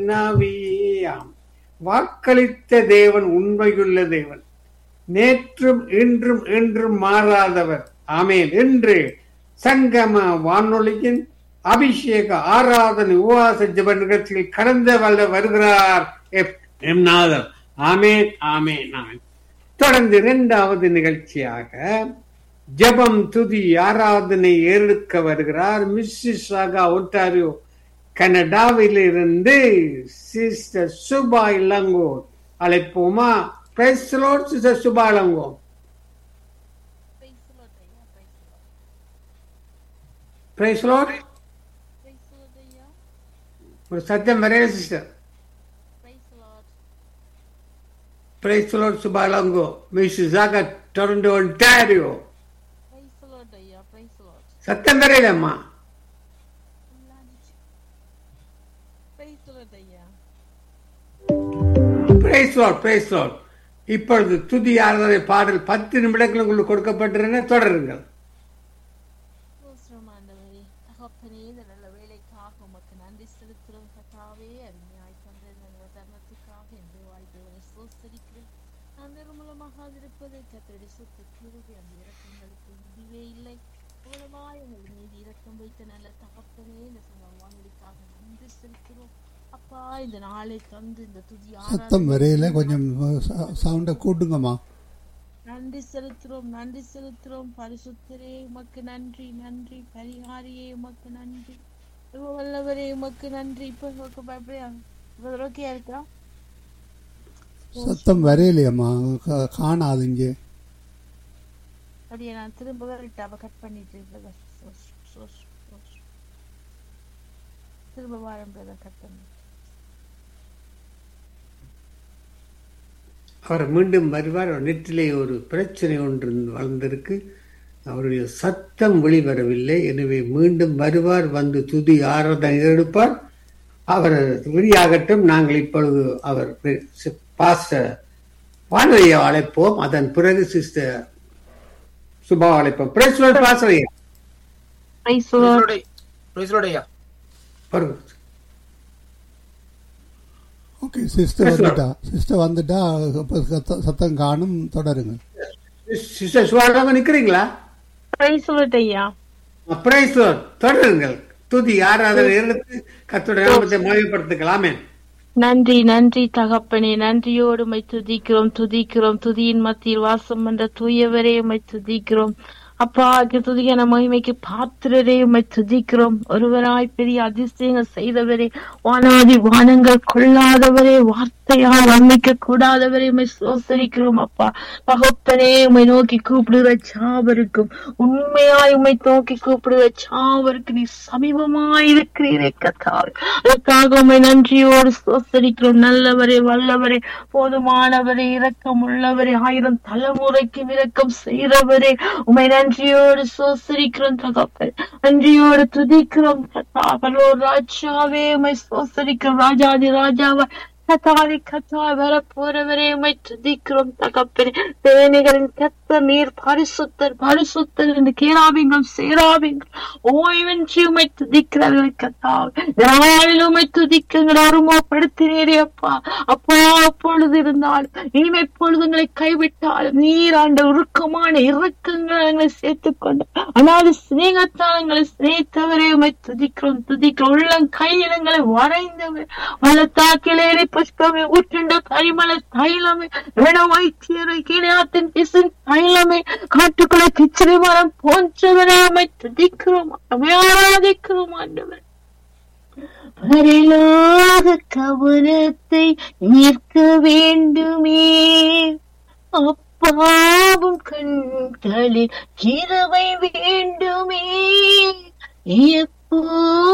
நாவியாம் வாக்களித்த தேவன் உண்மையுள்ள தேவன் நேற்றும் இன்றும் என்றும் மாறாதவர் ஆமேன் என்று சங்கம வானொலியின் அபிஷேக ஆராதனை உபவாச ஜெப நிகழ்ச்சியில் கடந்த வல்ல வருகிறார் எப் எம் நாதர் ஆமேன் ஆமேன் ஆமேன் தொடர்ந்து இரண்டாவது நிகழ்ச்சியாக ஜெபம் துதி ஆராதனை ஏற்க வருகிறார் மிஸ்ஸிஸ் சாகா ஒன்டாரியோ கனடாவிலிருந்து சிஸ்டர் சுபா இளங்கோ அழைப்போமா praise lord sister Subha Ilango Praise the Lord, ஐயா. Praise the Lord. Praise lord Praise the Lord, ஐயா. ஒரு சத்தம் வரைய sister Praise the Lord. Praise lord Subha Ilango Mississauga Toronto Ontario Praise the Lord, ஐயா. Praise the Lord. சத்தம் வரையிலம்மா Praise the Lord, ஐயா. பிரைஸ் லார்ட் பிரைஸ் லார்ட் இப்பொழுது துதி ஆராதனை பாடல் பத்து நிமிடங்கள் உங்களுக்கு கொடுக்கப்பட்டிருந்த தொடருங்கள் ஸ்தோத்திரம் ஆண்டவரே. தகப்பனே, இந்த நல்ல வேலைக்காக உமக்கு நன்றி செலுத்துகிறோம் கர்த்தாவே. அருமையாய் தந்த இந்த நல்ல தருணத்துக்காக என்னுடைய வாழ்க்கையை ஸ்தோத்தரிக்கிறேன். நான் நிர்மூலமாக இருப்பது கர்த்தருடைய சுத்த கிருபை அந்த இரக்கங்களுக்கு முடிவே இல்லை மூலமாய் உங்கள் மீது இரக்கம் வைத்த நல்ல தகப்பனே இந்த சம வானொலிக்காக நன்றி செலுத்துகிறோம் அப்பா இந்த நாளை தந்து இந்த துதி சத்தம் வரையில கொஞ்சம் சவுண்டை கூட்டுங்கம்மா நன்றி செலுத்துறோம் நன்றி செலுத்துறோம் பரிசுத்தரே உமக்கு நன்றி நன்றி பரிகாரியே உமக்கு நன்றி இவ வல்லவரே உமக்கு நன்றி இப்ப உமக்கு பயப்படையா ஓகே இருக்கா சத்தம் வரையிலையம்மா கா- காணாது இங்கே அப்படியே நான் திரும்ப வரட்டு அவ கட் பண்ணிட்டு brother. Sous, sous, sous. திரும்ப வாரம் பிரதர் கட் பண்ணி அவர் மீண்டும் வருவார் அவர் நெற்றிலே ஒரு பிரச்சனை ஒன்று வளர்ந்திருக்கு அவருடைய சத்தம் வெளிவரவில்லை எனவே மீண்டும் வருவார் வந்து துதி ஆராதனை எடுப்பார் அவர் வெளியாகட்டும் நாங்கள் இப்பொழுது அவர் பாஸ்ட வானொலியை அழைப்போம் அதன் பிறகு சிஸ்டர் சுபா அழைப்போம் பிரேஸ்வர் பாசறையா பிரைஸ்லோடையா பாருங்க ஓகே சிஸ்டர் வந்துட்டா சிஸ்டர் வந்துட்டா அப்ப சத்த- சத்தம் காணும் தொடருங்க சிஸ்டர் சுவாராக நிக்கிறீங்களா ஐயா பிரைஸ் தொடருங்கள் துதி ஆராதனை எடுத்து கத்துடைய நாமத்தை மகிமைப்படுத்துக்கலாமே நன்றி நன்றி தகப்பனே நன்றியோடு உம்மை துதிக்கிறோம் துதிக்கிறோம் துதியின் மத்தியில் வாசம் என்ற தூயவரே உம்மை துதிக்கிறோம் அப்பா துதியான மகிமைக்கு பாத்திரரே உம்மை துதிக்கிறோம் ஒருவராய் பெரிய அதிசயங்கள் செய்தவரே வானாதி வானங்கள் கொள்ளாதவரே வார்த்தையால் வர்ணிக்க கூடாதவரே உம்மை சோசரிக்கிறோம் அப்பா தகப்பனே உம்மை நோக்கி கூப்பிடுகிற சாவருக்கும் உண்மையாய் உம்மை நோக்கி கூப்பிடுகிற சாவருக்கு நீ சமீபமாய் இருக்கிறீரே கத்தாவே அதற்காக உம்மை நன்றியோடு சோசரிக்கிறோம் நல்லவரே வல்லவரே போதுமானவரே இரக்கம் உள்ளவரே ஆயிரம் தலைமுறைக்கு இரக்கம் செய்கிறவரே உம்மை நன்றியோடு சோசரிக்கிறோம் தகப்பன் நன்றியோடு துதிக்கிறோம் கத்தாவலோ ராஜாவே உம்மை சோசரிக்கிறோம் ராஜாதி ராஜாவா கத்தாதி கத்தா வர போறவரே உம்மை துதிக்கிறோம் தகப்பனே தேனிகளின் கத்த நீர் பரிசுத்தர் பரிசுத்தர் என்று கேராபிங்கள் சேராபிங்கள் ஓய்வின்றி உம்மை துதிக்கிறார்கள் கத்தாவே நாளில் உம்மை துதிக்கங்கள் அருமாப்படுத்தினீரே அப்பா அப்பா அப்பொழுது இருந்தாலும் இனிமே பொழுதுங்களை கைவிட்டாலும் நீர் ஆண்ட உருக்கமான இறக்கங்களை எங்களை சேர்த்துக் கொண்டு அனாது சிநேகத்தால் எங்களை சிநேகித்தவரே உம்மை துதிக்கிறோம் துதிக்கிறோம் உள்ளம் கையிலங்களை வரைந்தவர் வளத்தாக்கிலேறி புஷ்பமே ஊற்றுண்ட கரிமலை தைலமே இட வைத்தியரை கீழாத்தின் பிசின் தைலமே காட்டுக்குள்ள கிச்சிரி மரம் போன்றவரை உம்மை துதிக்கிறோம் உம்மை ஆராதிக்கிறோம் ஆண்டவர் பரலோக கவனத்தை நிற்க வேண்டுமே அப்பாவும் கண்களில் கிருபை வேண்டுமே எப்போ